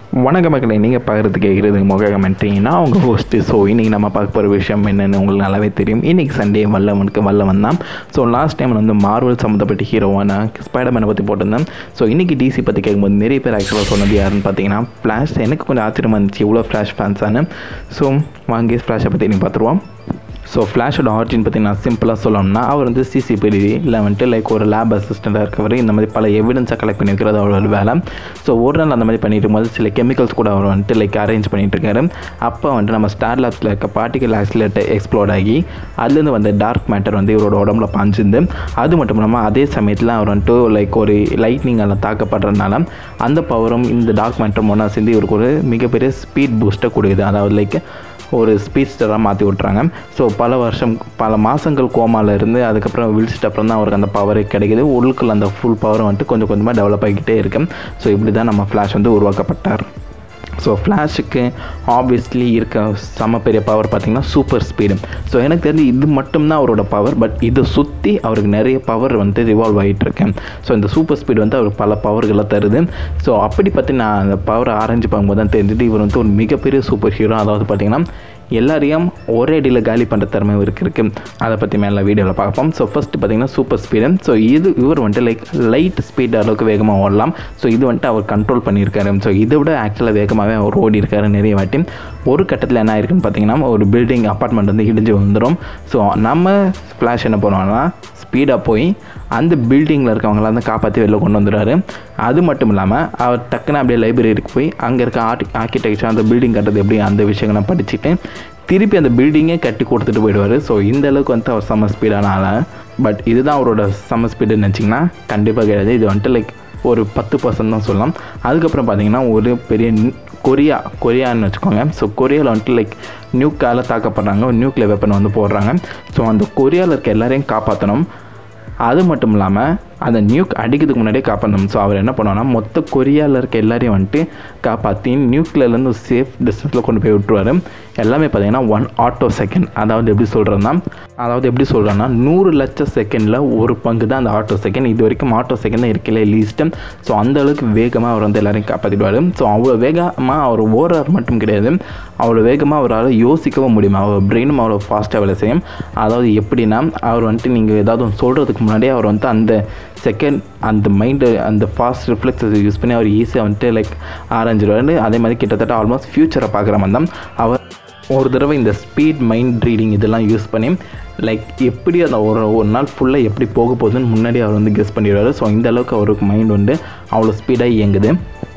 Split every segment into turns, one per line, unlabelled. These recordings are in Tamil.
வணக்க மக்களை நீங்கள் பார்க்குறது கேட்குறது முக கமெண்ட்ரி நான் உங்கள் ஹோஸ்ட்டு ஸோ இன்றைக்கி நம்ம பார்க்க போகிற விஷயம் என்னென்னு உங்களுக்கு நல்லாவே தெரியும் இன்றைக்கி சண்டே வல்லவனுக்கு வல்லவன் தான் ஸோ லாஸ்ட் டைம் வந்து மார்வல் சம்மந்தப்பட்ட ஹீரோவான ஸ்பைடர்மேனை பற்றி போட்டிருந்தேன் ஸோ இன்றைக்கி டிசி பற்றி கேட்கும்போது நிறைய பேர் ஆக்சுவலாக சொன்னது யாருன்னு பார்த்தீங்கன்னா ஃப்ளாஷ் எனக்கு கொஞ்சம் ஆச்சரியமாக இருந்துச்சு இவ்வளோ ஃப்ளாஷ் ஃபேன்ஸானு ஸோ வாங்கி ஃப்ளாஷை பற்றி நீங்கள் பார்த்துருவோம் ஸோ ஃப்ளாஷோட ஆரிஜின் பார்த்தீங்கன்னா சிம்பிளாக சொல்லணும்னா அவர் வந்து சிசிபிடி இல்லை வந்துட்டு லைக் ஒரு லேப் அசிஸ்டண்ட்டாக இருக்கவர் இந்த மாதிரி பல எவிடன்ஸாக கலெக்ட் பண்ணி வைக்கிறது அவரோட வேலை ஸோ ஒரு நாள் அந்த மாதிரி பண்ணிட்டு இருக்கும்போது சில கெமிக்கல்ஸ் கூட அவர் வந்துட்டு லைக் அரேஞ்ச் பண்ணிட்டு இருக்காரு அப்போ வந்துட்டு நம்ம ஸ்டார் லேப்ஸில் இருக்க பார்ட்டிகல் ஆக்சிலேட்டர் எக்ஸ்ப்ளோர்ட் ஆகி அதுலேருந்து வந்து டார்க் மேட்டர் வந்து இவரோட உடம்புல பாஞ்சிருந்து அது மட்டும் இல்லாமல் அதே சமயத்தில் அவர் வந்துட்டு லைக் ஒரு லைட்னிங்கால் தாக்கப்படுறதுனால அந்த பவரும் இந்த டார்க் மேட்டரும் ஒன்றா சேர்ந்து இவருக்கு ஒரு மிகப்பெரிய ஸ்பீட் பூஸ்ட்டை கொடுக்குது அதாவது லைக் ஒரு ஸ்பீட்ஸ்டராக மாற்றி விட்றாங்க ஸோ பல வருஷம் பல மாதங்கள் கோமாவில் இருந்து அதுக்கப்புறம் விழிச்சிட்ட அப்புறம் தான் அவருக்கு அந்த பவர் கிடைக்குது உள்ளுக்குள்ள அந்த ஃபுல் பவர் வந்துட்டு கொஞ்சம் கொஞ்சமாக டெவலப் ஆகிக்கிட்டே இருக்கு ஸோ இப்படி தான் நம்ம ஃப்ளாஷ் வந்து உருவாக்கப்பட்டார் ஸோ ஃப்ளாஷுக்கு ஆப்வியஸ்லி இருக்க செம பெரிய பவர் பார்த்திங்கன்னா சூப்பர் ஸ்பீடு ஸோ எனக்கு தெரிஞ்சு இது மட்டும்தான் அவரோட பவர் பட் இதை சுற்றி அவருக்கு நிறைய பவர் வந்து ரிவால்வ் ஆகிட்டு இருக்கேன் ஸோ இந்த சூப்பர் ஸ்பீடு வந்து அவருக்கு பல பவர்களை தருது ஸோ அப்படி பற்றி நான் அந்த பவரை ஆரஞ்சு பார்க்கும்போது தான் தெரிஞ்சுட்டு இவர் வந்து ஒரு மிகப்பெரிய சூப்பர் ஹீரோ அதாவது பார்த்திங்கன்னா எல்லாரையும் ஒரே அடியில் காலி பண்ணுற திறமை இவருக்கு இருக்குது அதை பற்றி மேலே வீடியோவில் பார்ப்போம் ஸோ ஃபஸ்ட்டு பார்த்தீங்கன்னா சூப்பர் ஸ்பீடு ஸோ இது இவர் வந்துட்டு லைக் லைட் ஸ்பீட் அளவுக்கு வேகமாக ஓடலாம் ஸோ இது வந்துட்டு அவர் கண்ட்ரோல் பண்ணியிருக்காரு ஸோ இதை விட ஆக்சுவலாக வேகமாகவே அவர் ஓடி இருக்காரு நிறைய வாட்டி ஒரு கட்டத்தில் என்ன ஆயிருக்குன்னு பார்த்தீங்கன்னா ஒரு பில்டிங் அப்பார்ட்மெண்ட் வந்து இடிஞ்சு வந்துடும் ஸோ நம்ம ஃப்ளாஷ் என்ன பண்ணுவோம்னா ஸ்பீடாக போய் அந்த பில்டிங்கில் இருக்கவங்களாம் வந்து காப்பாற்றி வெளில கொண்டு வந்துடுறாரு அது மட்டும் இல்லாமல் அவர் டக்குன்னு அப்படியே லைப்ரரிக்கு போய் அங்கே இருக்க ஆர்டி ஆர்கிடெக்சர் அந்த பில்டிங் கட்டுறது எப்படி அந்த விஷயங்களை படிச்சுட்டு திருப்பி அந்த பில்டிங்கே கட்டி கொடுத்துட்டு போயிடுவார் ஸோ இந்த அளவுக்கு வந்து அவர் செம்ம ஸ்பீடான ஆள் பட் இதுதான் அவரோட செம்ம ஸ்பீடுன்னு நினச்சிங்கன்னா கண்டிப்பாக கிடையாது இது வந்துட்டு லைக் ஒரு பத்து பர்சன்ட் தான் சொல்லலாம் அதுக்கப்புறம் பார்த்தீங்கன்னா ஒரு பெரிய கொரியா கொரியான்னு வச்சுக்கோங்க ஸோ கொரியாவில் வந்துட்டு லைக் நியூக்கால் தாக்கப்படுறாங்க நியூக்ளியர் வெப்பன் வந்து போடுறாங்க ஸோ அந்த கொரியாவில் இருக்க எல்லாரையும் காப்பாற்றணும் அது மட்டும் இல்லாமல் அந்த நியூக் அடிக்கிறதுக்கு முன்னாடியே காப்பாற்றணும் ஸோ அவர் என்ன பண்ணுவார்னா மொத்த கொரியாவில் இருக்க எல்லாரையும் வந்துட்டு காப்பாற்றி நியூக்ளியர்லேருந்து சேஃப் டிஸ்டன்ஸில் கொண்டு போய் விட்டுருவார் எல்லாமே பார்த்தீங்கன்னா ஒன் ஆட்டோ செகண்ட் அதாவது எப்படி சொல்கிறேன்னா அதாவது எப்படி சொல்கிறேன்னா நூறு லட்சம் செகண்டில் ஒரு பங்கு தான் அந்த ஆட்டோ செகண்ட் இது வரைக்கும் ஆட்டோ செகண்ட் தான் இருக்கல லீஸ்ட்டு ஸோ அந்த அளவுக்கு வேகமாக அவர் வந்து எல்லாரையும் காப்பாற்றிடுவார் ஸோ அவ்வளோ வேகமாக அவர் ஓடுறார் மட்டும் கிடையாது அவ்வளோ வேகமாக அவரால் யோசிக்கவும் முடியும் அவர் பிரெயினும் அவ்வளோ ஃபாஸ்ட்டாக வேலை செய்யும் அதாவது எப்படின்னா அவர் வந்துட்டு நீங்கள் ஏதாவது ஒன்று சொல்கிறதுக்கு முன்னாடியே அவர் வந்துட்டு அந்த செகண்ட் அந்த மைண்டு அந்த ஃபாஸ்ட் ரிஃப்ளெக்ஸஸ் யூஸ் பண்ணி அவர் ஈஸியாக வந்துட்டு லைக் ஆரஞ்சிடுவார் அதே மாதிரி கிட்டத்தட்ட ஆல்மோஸ்ட் ஃப்யூச்சரை பார்க்குற மாதிரி தான் அவர் ஒரு தடவை இந்த ஸ்பீட் மைண்ட் ரீடிங் இதெல்லாம் யூஸ் பண்ணி லைக் எப்படி அந்த ஒரு ஒரு நாள் ஃபுல்லாக எப்படி போக போகுதுன்னு முன்னாடி அவர் வந்து கெஸ் பண்ணிடுவார் ஸோ இந்த அளவுக்கு அவருக்கு மைண்ட் வந்து அவ்வளோ ஸ்பீடாக இயங்குது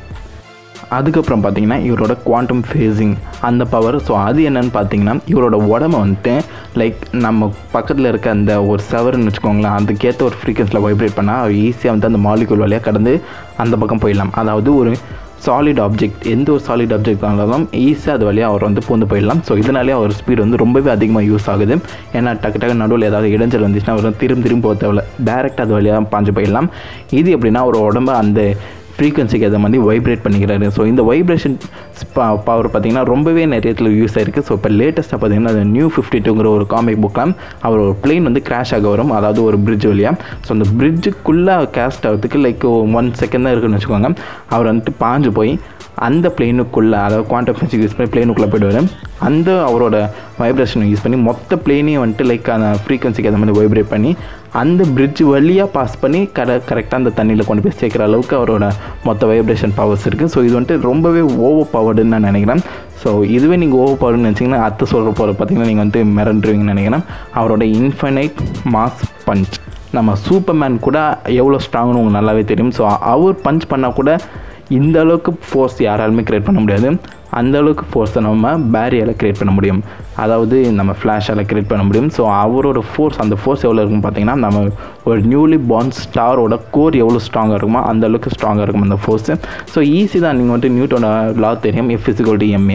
அதுக்கப்புறம் பார்த்தீங்கன்னா இவரோட குவாண்டம் ஃபேஸிங் அந்த பவர் ஸோ அது என்னன்னு பார்த்தீங்கன்னா இவரோட உடம்ப வந்துட்டு லைக் நம்ம பக்கத்தில் இருக்க அந்த ஒரு செவர்னு வச்சுக்கோங்களேன் அதுக்கேற்ற ஒரு ஃப்ரீக்வன்ஸில் வைப்ரேட் பண்ணால் அவர் ஈஸியாக வந்து அந்த மாலிகுல் வழியாக கடந்து அந்த பக்கம் போயிடலாம் அதாவது ஒரு சாலிட் ஆப்ஜெக்ட் எந்த ஒரு சாலிட் ஆப்ஜெக்ட் இருந்தாலும் ஈஸியாக அது வழியாக அவர் வந்து பூந்து போயிடலாம் ஸோ இதனாலே அவர் ஸ்பீடு வந்து ரொம்பவே அதிகமாக யூஸ் ஆகுது ஏன்னா டக்கு டக்கு நடுவில் ஏதாவது இடைஞ்சல் வந்துச்சுன்னா அவர் திரும்ப திரும்ப போக தேவையில்ல டேரெக்டாக அது வழியாக பாஞ்சு போயிடலாம் இது எப்படின்னா ஒரு உடம்பு அந்த ஃப்ரீக்வன்சிக்கு ஏற்ற மாதிரி வைப்ரேட் பண்ணிக்கிறாரு ஸோ இந்த வைப்ரேஷன் பவர் பார்த்திங்கன்னா ரொம்பவே நிறைய இடத்துல யூஸ் ஆயிருக்கு ஸோ இப்போ லேட்டஸ்ட்டாக பார்த்தீங்கன்னா அந்த நியூ ஃபிஃப்டி டூங்கிற ஒரு காமிக் புக்கில் அவர் ஒரு பிளெயின் வந்து கிராஷ் ஆக வரும் அதாவது ஒரு பிரிட்ஜ் வழியாக ஸோ அந்த பிரிட்ஜுக்குள்ளே கேஸ்ட் ஆகிறதுக்கு லைக் ஒன் செகண்ட் தான் இருக்குன்னு வச்சுக்கோங்க அவர் வந்துட்டு பாஞ்சு போய் அந்த பிளேனுக்குள்ளே அதாவது குவாண்டம் ஃபிசிக்ஸ் யூஸ் பண்ணி பிளேனுக்குள்ளே போய்டுவார் அந்த அவரோட வைப்ரேஷனை யூஸ் பண்ணி மொத்த பிளேனையும் வந்துட்டு லைக் அந்த ஃப்ரீக்வன்சிக்கு அந்த மாதிரி வைப்ரேட் பண்ணி அந்த பிரிட்ஜ் வழியாக பாஸ் பண்ணி கர கரெக்டாக அந்த தண்ணியில் கொண்டு போய் சேர்க்குற அளவுக்கு அவரோட மொத்த வைப்ரேஷன் பவர்ஸ் இருக்குது ஸோ இது வந்துட்டு ரொம்பவே ஓவர் பவர்டுன்னு நான் நினைக்கிறேன் ஸோ இதுவே நீங்கள் ஓவர் பவர்னு நினச்சிங்கன்னா அத்தை சொல்கிற போகிற பார்த்தீங்கன்னா நீங்கள் வந்து மிரண்டுருவீங்கன்னு நினைக்கிறேன் அவரோட இன்ஃபைனைட் மாஸ் பஞ்ச் நம்ம சூப்பர்மேன் கூட எவ்வளோ ஸ்ட்ராங்னு உங்களுக்கு நல்லாவே தெரியும் ஸோ அவர் பஞ்ச் பண்ணால் கூட இந்த அளவுக்கு ஃபோர்ஸ் யாராலுமே க்ரியேட் பண்ண முடியாது அந்த அளவுக்கு ஃபோர்ஸை நம்ம பேரியால் க்ரியேட் பண்ண முடியும் அதாவது நம்ம ஃப்ளாஷால் க்ரியேட் பண்ண முடியும் ஸோ அவரோட ஃபோர்ஸ் அந்த ஃபோர்ஸ் எவ்வளோ இருக்குன்னு பார்த்தீங்கன்னா நம்ம ஒரு நியூலி பார்ன் ஸ்டாரோட கோர் எவ்வளோ ஸ்ட்ராங்காக இருக்குமோ அந்த அளவுக்கு ஸ்ட்ராங்காக இருக்கும் அந்த ஃபோர்ஸு ஸோ ஈஸி தான் நீங்கள் வந்துட்டு நியூட்டோட லா தெரியும் எஃப் ஃபிசிக்கல் எம்ஏ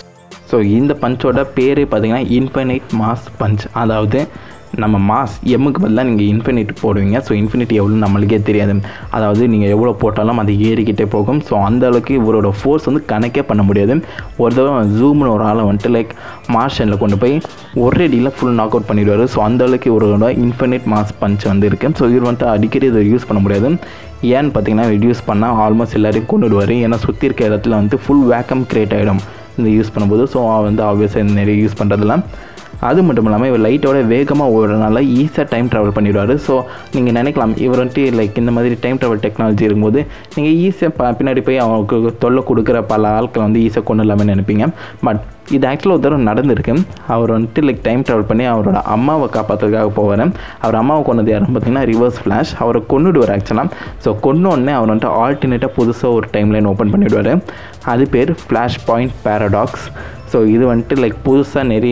ஸோ இந்த பஞ்சோட பேரே பார்த்தீங்கன்னா இன்ஃபைனைட் மாஸ் பஞ்ச் அதாவது நம்ம மாஸ் எம்முக்கு பதிலாக நீங்கள் இன்ஃபினிட் போடுவீங்க ஸோ இன்ஃபினிட்டி எவ்வளோ நம்மளுக்கே தெரியாது அதாவது நீங்கள் எவ்வளோ போட்டாலும் அது ஏறிக்கிட்டே போகும் ஸோ அந்த அளவுக்கு இவரோட ஃபோர்ஸ் வந்து கணக்கே பண்ண முடியாது ஒரு தடவை ஜூம்னு ஒரு ஆளை வந்துட்டு லைக் மார்ஷனில் கொண்டு போய் ஒரே அடியில் ஃபுல் நாக் அவுட் பண்ணிடுவார் ஸோ அந்த அளவுக்கு இவரோட இன்ஃபினிட் மாஸ் பஞ்ச் வந்து இருக்குது ஸோ இவர் வந்துட்டு அடிக்கடி இதை யூஸ் பண்ண முடியாது ஏன்னு பார்த்தீங்கன்னா யூஸ் பண்ணால் ஆல்மோஸ்ட் எல்லாரையும் கொண்டுடுவார் ஏன்னா சுற்றி இருக்க இடத்துல வந்து ஃபுல் வேக்கம் கிரியேட் ஆகிடும் இந்த யூஸ் பண்ணும்போது ஸோ வந்து ஆப்வியஸாக நிறைய யூஸ் பண்ணுறதுலாம் அது மட்டும் இல்லாமல் இவர் லைட்டோட வேகமாக ஓடுறதுனால ஈஸியாக டைம் ட்ராவல் பண்ணிடுவார் ஸோ நீங்கள் நினைக்கலாம் இவர் வந்துட்டு லைக் இந்த மாதிரி டைம் ட்ராவல் டெக்னாலஜி இருக்கும்போது நீங்கள் ஈஸியாக ப பின்னாடி போய் அவங்களுக்கு தொல்லை கொடுக்குற பல ஆட்களை வந்து ஈஸியாக கொண்டு இல்லாமல் நினைப்பீங்க பட் இது ஆக்சுவலாக ஒரு தடவை நடந்திருக்கு அவர் வந்துட்டு லைக் டைம் ட்ராவல் பண்ணி அவரோட அம்மாவை காப்பாற்றுறதுக்காக போவார் அவர் அம்மாவை கொண்டது யாருன்னு பார்த்தீங்கன்னா ரிவர்ஸ் ஃப்ளாஷ் அவரை கொண்டுடுவார் ஆக்சுவலாக ஸோ கொண்டு உடனே அவர் வந்துட்டு ஆல்டர்னேட்டாக புதுசாக ஒரு டைம் லைன் ஓப்பன் பண்ணிவிடுவார் அது பேர் ஃப்ளாஷ் பாயிண்ட் பேரடாக்ஸ் ஸோ இது வந்துட்டு லைக் புதுசாக நிறைய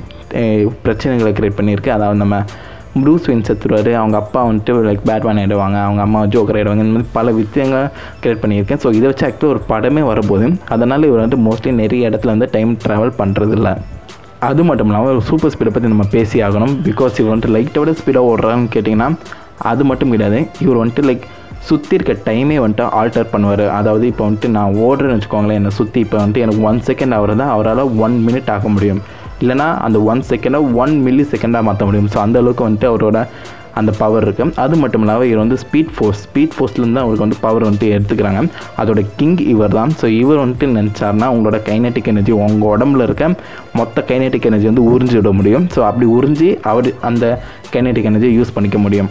பிரச்சனைகளை க்ரியேட் பண்ணியிருக்கு அதாவது நம்ம ப்ரூஸ் வின் செத்துருவார் அவங்க அப்பா வந்துட்டு லைக் பேட்மேன் ஆகிடுவாங்க அவங்க அம்மா ஜோக்கர் ஆகிடுவாங்க இந்த மாதிரி பல விஷயங்கள் க்ரியேட் பண்ணியிருக்கேன் ஸோ இதை வச்சு ஆக்சுவலாக ஒரு படமே வரப்போகுது அதனால் இவர் வந்துட்டு மோஸ்ட்லி நிறைய இடத்துல வந்து டைம் ட்ராவல் பண்ணுறதில்ல அது மட்டும் இல்லாமல் ஒரு சூப்பர் ஸ்பீடை பற்றி நம்ம பேசி ஆகணும் பிகாஸ் இவர் வந்துட்டு லைட்டோட ஸ்பீடாக ஓடுறான்னு கேட்டிங்கன்னா அது மட்டும் கிடையாது இவர் வந்துட்டு லைக் சுற்றி இருக்க டைமே வந்துட்டு ஆல்டர் பண்ணுவார் அதாவது இப்போ வந்துட்டு நான் ஓடுறேன்னு வச்சுக்கோங்களேன் என்னை சுற்றி இப்போ வந்துட்டு எனக்கு ஒன் செகண்ட் ஆகிறதா அவரால் ஒன் மினிட் ஆக முடியும் இல்லைனா அந்த ஒன் செகண்டை ஒன் மில்லி செகண்டாக மாற்ற முடியும் ஸோ அந்தளவுக்கு வந்துட்டு அவரோட அந்த பவர் இருக்குது அது மட்டும் இல்லாமல் இவர் வந்து ஸ்பீட் ஃபோர்ஸ் ஸ்பீட் ஃபோர்ஸ்லேருந்து தான் அவருக்கு வந்து பவர் வந்துட்டு எடுத்துக்கிறாங்க அதோட கிங் இவர் தான் ஸோ இவர் வந்துட்டு நினச்சார்னா உங்களோட கைனட்டிக் எனர்ஜி உங்கள் உடம்புல இருக்க மொத்த கைனட்டிக் எனர்ஜி வந்து உறிஞ்சி விட முடியும் ஸோ அப்படி உறிஞ்சி அவர் அந்த கைனட்டிக் எனர்ஜியை யூஸ் பண்ணிக்க முடியும்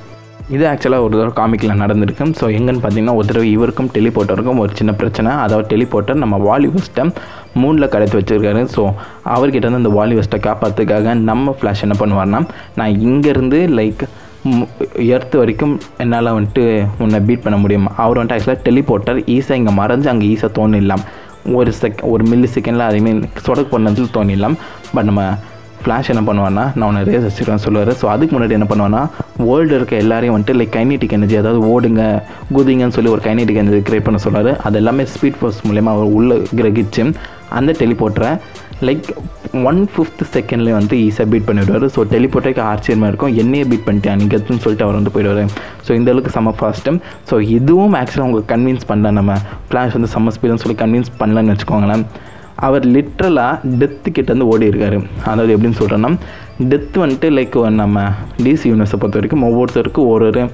இது ஆக்சுவலாக ஒரு தடவை காமிக்கில் நடந்திருக்கு ஸோ எங்கன்னு பார்த்தீங்கன்னா ஒரு தடவை இவருக்கும் டெலிபோர்ட்டருக்கும் ஒரு சின்ன பிரச்சனை அதாவது டெலிபோர்ட்டர் நம்ம வாலிவஸ்ட்டை மூணில் கடத்தி வச்சுருக்காரு ஸோ அவர்கிட்ட வந்து அந்த வாலிவஸ்ட்டை காப்பாற்றுக்காக நம்ம ஃப்ளாஷ் என்ன பண்ணுவார்னா நான் இங்கேருந்து லைக் எர்த்து வரைக்கும் என்னால் வந்துட்டு உன்னை பீட் பண்ண முடியும் அவர் வந்துட்டு ஆக்சுவலாக டெலிபோர்ட்டர் ஈஸியாக இங்கே மறைஞ்சு அங்கே ஈஸியாக தோணிடலாம் ஒரு செக் ஒரு மில்லி செகண்டில் அதே மீன் சொடக்கு பண்ணதில் தோணிடலாம் பட் நம்ம ஃப்ளாஷ் என்ன பண்ணுவான்னா நான் உன்னை ரேஸ் வச்சுருக்கேன் சொல்லுவார் ஸோ அதுக்கு முன்னாடி என்ன பண்ணுவான்னா வேர்ல்டு இருக்க எல்லாரையும் வந்துட்டு லைக் கைனேட்டிக் எனர்ஜி அதாவது ஓடுங்க குதிங்கன்னு சொல்லி ஒரு கைனேட்டிக் எனர்ஜி கிரியேட் பண்ண சொல்லுவார் அது எல்லாமே ஸ்பீட் ஃபோர்ஸ் மூலயமா அவர் உள்ளே கிரகிச்சு அந்த டெலிபோர்ட்டரை லைக் ஒன் ஃபிஃப்த் செகண்ட்லேயே வந்து ஈஸியாக பீட் பண்ணிவிடுவார் ஸோ டெலிபோர்ட்டருக்கு ஆச்சரியமாக இருக்கும் என்னையே பீட் பண்ணிட்டேன் நீங்கள் எதுன்னு சொல்லிட்டு அவர் வந்து போயிடுவார் ஸோ இந்த அளவுக்கு செம்ம ஃபாஸ்ட்டும் ஸோ இதுவும் ஆக்சுவலாக அவங்க கன்வின்ஸ் பண்ணல நம்ம ஃப்ளாஷ் வந்து செம்ம ஸ்பீடுன்னு சொல்லி கன்வின்ஸ் பண்ணலன்னு வச்சுக்கோங்களேன் அவர் லிட்ரலாக டெத்து கிட்டேருந்து ஓடி இருக்காரு அதாவது எப்படின்னு சொல்கிறேன்னா டெத்து வந்துட்டு லைக் நம்ம டிசி யூனிவர்ஸை பொறுத்த வரைக்கும் ஒவ்வொருத்தருக்கும் ஒரு ஒரு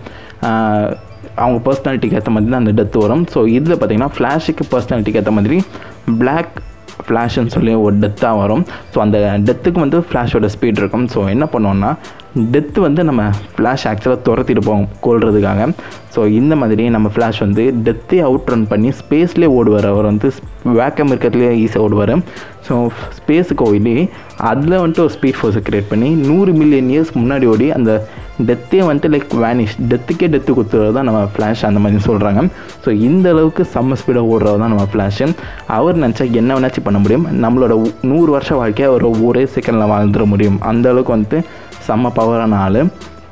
அவங்க பர்சனாலிட்டிக்கு ஏற்ற மாதிரி தான் அந்த டெத்து வரும் ஸோ இதில் பார்த்தீங்கன்னா ஃப்ளாஷுக்கு பர்சனாலிட்டிக்கு ஏற்ற மாதிரி பிளாக் ஃப்ளாஷ்னு சொல்லி ஒரு டெத்தாக வரும் ஸோ அந்த டெத்துக்கு வந்து ஃப்ளாஷோட ஸ்பீட் இருக்கும் ஸோ என்ன பண்ணுவோன்னா டெத்து வந்து நம்ம ஃப்ளாஷ் ஆக்சுவலாக துரத்திட்டு போவோம் கொள்றதுக்காக ஸோ இந்த மாதிரி நம்ம ஃப்ளாஷ் வந்து டெத்தே அவுட் ரன் பண்ணி ஸ்பேஸ்லேயே ஓடுவார் அவர் வந்து வேக்கம் இருக்கிறதுலேயே ஈஸியாக ஓடுவார் ஸோ ஸ்பேஸுக்கு ஓடி அதில் வந்துட்டு ஒரு ஸ்பீட் ஃபோர்ஸை க்ரியேட் பண்ணி நூறு மில்லியன் இயர்ஸ் முன்னாடி ஓடி அந்த டெத்தே வந்துட்டு லைக் வேனிஷ் டெத்துக்கே டெத்து கொடுத்துறது தான் நம்ம ஃப்ளாஷ் அந்த மாதிரி சொல்கிறாங்க ஸோ இந்த அளவுக்கு செம்ம ஸ்பீடாக ஓடுறது தான் நம்ம ஃப்ளாஷு அவர் நினச்சா என்ன வேணாச்சும் பண்ண முடியும் நம்மளோட நூறு வருஷ வாழ்க்கையை ஒரு ஒரே செகண்டில் வாழ்ந்துட முடியும் அந்த அளவுக்கு வந்துட்டு செம்ம பவரான ஆள்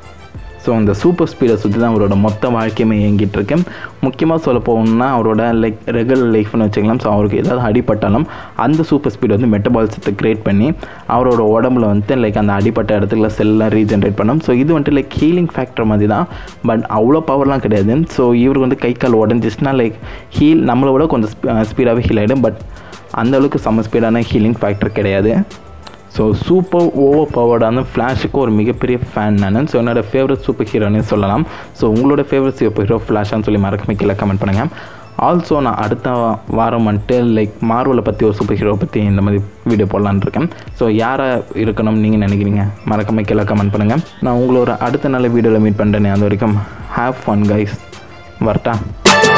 ஸோ அந்த சூப்பர் ஸ்பீடை சுற்றி தான் அவரோட மொத்த வாழ்க்கையுமே இயங்கிட்டு இருக்கு முக்கியமாக சொல்ல போகணும்னா அவரோட லைக் ரெகுலர் லைஃப்னு வச்சுக்கலாம் ஸோ அவருக்கு ஏதாவது அடிப்பட்டாலும் அந்த சூப்பர் ஸ்பீட் வந்து மெட்டபால்ஸத்தை க்ரியேட் பண்ணி அவரோட உடம்புல வந்து லைக் அந்த அடிப்பட்ட இடத்துல செல்லாம் ரீஜென்ரேட் பண்ணும் ஸோ இது வந்துட்டு லைக் ஹீலிங் ஃபேக்டர் மாதிரி தான் பட் அவ்வளோ பவர்லாம் கிடையாது ஸோ இவருக்கு வந்து கை கால் உடஞ்சிச்சுன்னா லைக் ஹீல் நம்மளை விட கொஞ்சம் ஸ்பீடாகவே ஹீல் ஆகிடும் பட் அந்த அளவுக்கு செம்ம ஸ்பீடான ஹீலிங் ஃபேக்டர் கிடையாது ஸோ சூப்பர் ஓவர் பவர்டான ஃப்ளாஷுக்கு ஒரு மிகப்பெரிய ஃபேன் நான் ஸோ என்னோட ஃபேவரட் சூப்பர் ஹீரோன்னு சொல்லலாம் ஸோ உங்களோட ஃபேவரட் சூப்பர் ஹீரோ ஃப்ளாஷான்னு சொல்லி மறக்காம கீழே கமெண்ட் பண்ணுங்கள் ஆல்சோ நான் அடுத்த வாரம் வந்துட்டு லைக் மார்வலை பற்றி ஒரு சூப்பர் ஹீரோ பற்றி இந்த மாதிரி வீடியோ போடலான்னு இருக்கேன் ஸோ யாராக இருக்கணும்னு நீங்கள் நினைக்கிறீங்க மறக்காம கீழே கமெண்ட் பண்ணுங்கள் நான் உங்களோட அடுத்த நல்ல வீடியோவில் மீட் பண்ணுறேன் அது வரைக்கும் ஹேவ் ஃபன் கைஸ் வரட்டா